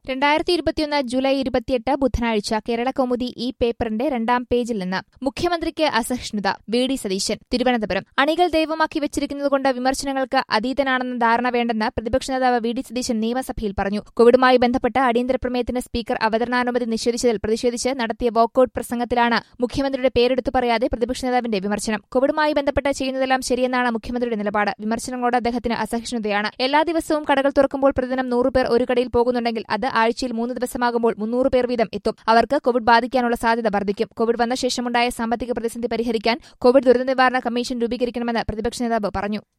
രണ്ടായിരത്തി ഇരുപത്തിയൊന്ന് ജൂലൈ ഇരുപത്തിയെട്ട് ബുധനാഴ്ച കേരള കൗമുദി ഈ പേപ്പറിന്റെ രണ്ടാം പേജിൽ നിന്ന് മുഖ്യമന്ത്രിക്ക് അസഹിഷ്ണുത വി ഡി സതീശൻ തിരുവനന്തപുരം അണികൾ ദൈവമാക്കി വെച്ചിരിക്കുന്നതുകൊണ്ട് വിമർശനങ്ങൾക്ക് അതീതനാണെന്ന ധാരണ വേണ്ടെന്ന് പ്രതിപക്ഷ നേതാവ് വി ഡി സതീശൻ നിയമസഭയിൽ പറഞ്ഞു കോവിഡുമായി ബന്ധപ്പെട്ട് അടിയന്തര പ്രമേയത്തിന് സ്പീക്കർ അവതരണാനുമതി നിഷേധിച്ചതിൽ പ്രതിഷേധിച്ച് നടത്തിയ വാക്കൌട്ട് പ്രസംഗത്തിലാണ് മുഖ്യമന്ത്രിയുടെ പേരെടുത്തു പറയാതെ പ്രതിപക്ഷ നേതാവിന്റെ വിമർശനം കോവിഡുമായി ബന്ധപ്പെട്ട് ചെയ്യുന്നതെല്ലാം ശരിയെന്നാണ് മുഖ്യമന്ത്രിയുടെ നിലപാട് വിമർശനങ്ങളോട് അദ്ദേഹത്തിന് അസഹിഷ്ണുതയാണ് എല്ലാ ദിവസവും കടകൾ തുറക്കുമ്പോൾ പ്രതിദിനം നൂറുപേർ ഒരു കടയിൽ പോകുന്നുണ്ടെങ്കിൽ അത് ആഴ്ചയിൽ മൂന്ന് ദിവസമാകുമ്പോൾ മുന്നൂറ് പേർ വീതം എത്തും അവർക്ക് കോവിഡ് ബാധിക്കാനുള്ള സാധ്യത വർദ്ധിക്കും കോവിഡ് വന്ന ശേഷമുണ്ടായ സാമ്പത്തിക പ്രതിസന്ധി പരിഹരിക്കാൻ കോവിഡ് ദുരന്ത നിവാരണ കമ്മീഷൻ രൂപീകരിക്കണമെന്ന് പ്രതിപക്ഷ നേതാവ് പറഞ്ഞു